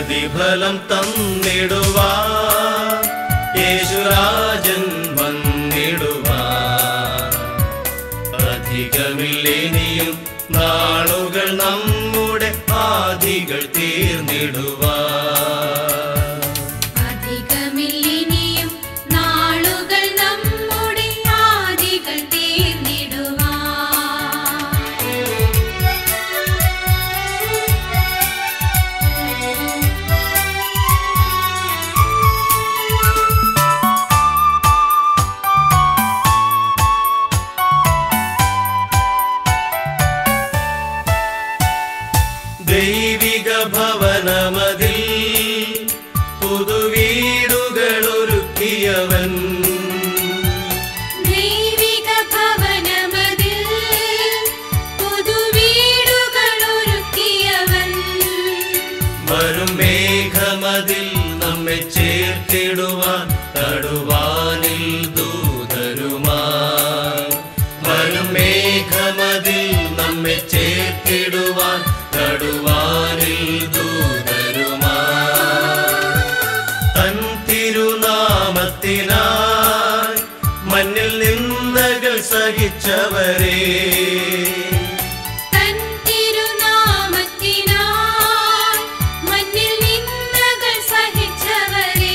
പ്രതിഫലം തന്നിടുവാ യേശുരാജൻ വന്നിടുവാ അധികമില്ലിനിയും നാളുകൾ നമ്മുടെ ആദികൾ തീർന്നിടുവാ അധികമില്ലിനിയും നാളുകൾ നമ്മുടെ ആദികൾ തീർന്നിടുവാൻ ദൈവിക ഭവനമതിൽ പുതുവീടുകൾ ഒരുക്കിയവൻ ദൈവിക ഭവനമതിൽ പുതുവീടുകൾ ഒരുക്കിയവൻ വരും മേഘമതിൽ നമ്മെ ചേർത്തിടുവാൻ തടുവാനിൽ ദൂതരുമായി വരും മേഘമതിൽ നമ്മെ ചേർത്തിടുവാൻ തടുവാനിൽ ദൂതരുമായി തൻ തിരുനാമത്തിനായി മണ്ണിൽ നിന്നകൾ സഹിച്ചവരെ തൻ തിരുനാമത്തിനായി മണ്ണിൽ നിന്നകൾ സഹിച്ചവരെ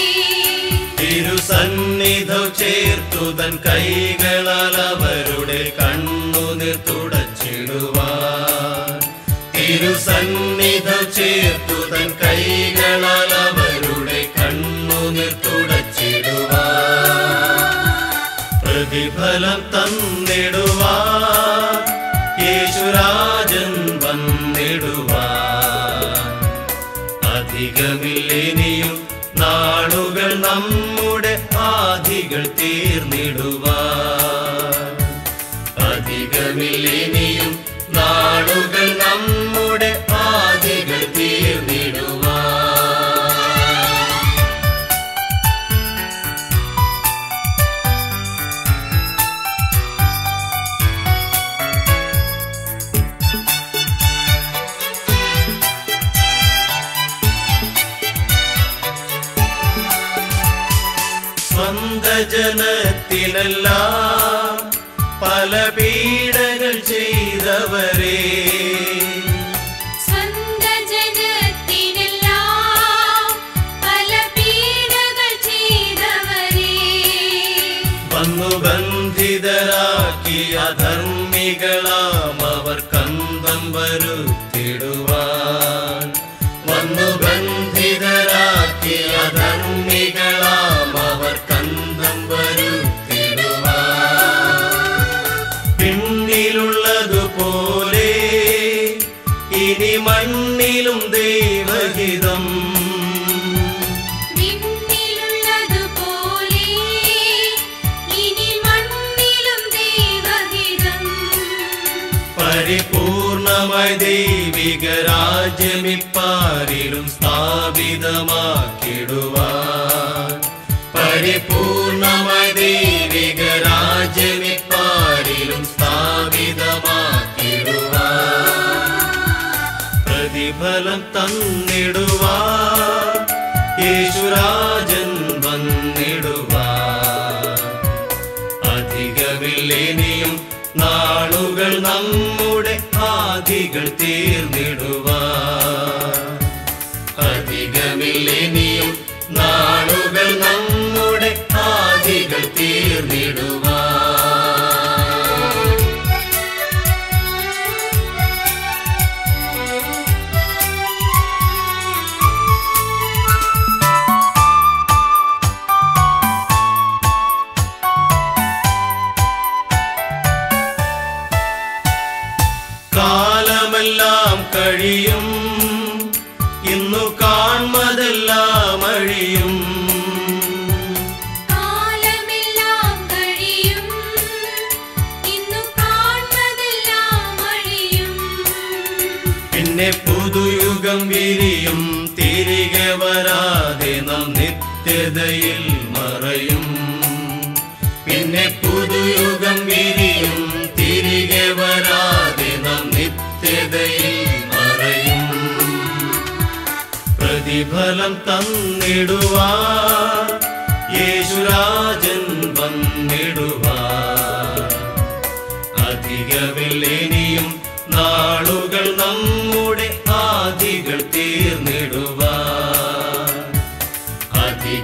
തിരുസന്നിധം ചേർത്തു തൻ കൈകളാൽ അവരുടെ കണ്ണുനീർ തുടച്ചിടുവാൻ തിരുസന്നിധം ചേർത്തു തൻ കൈകളാൽ അവരുടെ കണ്ണുനീർ തുടച്ചിടുവാൻ പ്രതിഫലം തന്നിടുവാൻ യേശുരാജൻ വന്നിടുവാൻ അധികമില്ലിനിയും നാളുകൾ നമ്മുടെ ആദികൾ തീർന്നിടുവാൻ അധികമില്ലിനിയും നാളുകൾ നമ്മുടെ ആദികൾ തീർന്നിടുവാൻ സ്വന്ത ജനത്തിനല്ല പല പീഡകൾ ചെയ്തവരെ സ്വന്ത ജനത്തിനെല്ലാം പല പീഡകൾ ചെയ്തവരെ വന്നു ബന്ധിതരാക്കി അധർമ്മികളാം അവർ കന്തം വരുത്തിടുവാൻ വന്നു ബന്ധിതരാക്കി അധർമ്മികളാം അവർ കന്തം വരുത്തിടുവാൻ പിന്നിലുള്ളതുപോലെ ഇനി മണ്ണിലും ദൈവഹിതം വിണ്ണിലുള്ളതുപോലെ ഇനി മണ്ണിലും ദൈവഹിതം പരിപൂർണമായി ദൈവിക രാജ്യമിപ്പാരിലും സ്ഥാപിതമാക്കിടുവാൻ പരിപൂർണമായി ദൈവിക രാജ്യമിപ്പാരിലും സ്ഥാപിതമാക്കിടുവാൻ പ്രതിഫലം തന്നിടുവാൻ യേശുരാജൻ വന്നിടുവാൻ അധികമില്ലിനിയും നാളുകൾ നമ്മുടെ ആദികൾ തീർന്നിടുവാൻ അധികമില്ലിനിയും നാളുകൾ നമ്മുടെ ആദികൾ തീർന്നിടുവാൻ കാലമെല്ലാം കഴിയും ഇന്നു കാൺമതെല്ലാം അഴിയും കാലമെല്ലാം കഴിയും ഇന്നു കാണുന്നതെല്ലാം അഴിയും പിന്നെ പുതുയുഗം വിരിയും തിരികെ വരാതെ നാം നിത്യതയിൽ മറയും പിന്നെ പുതുയുഗം വിരിയും തിരികെ വരാതെ നാം നിത്യതയിൽ മറയും പ്രതിഫലം തന്നിടുവാ യേശുരാജൻ വന്നിടുവാ അധികമില്ലേനിയും നാളുകൾ നമ്മുടെ ആദികൾ തീർന്നിടുവാ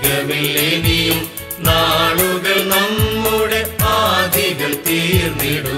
അധികമില്ലേനിയും നാളുകൾ നമ്മുടെ ആദികൾ തീർന്നിടുവാ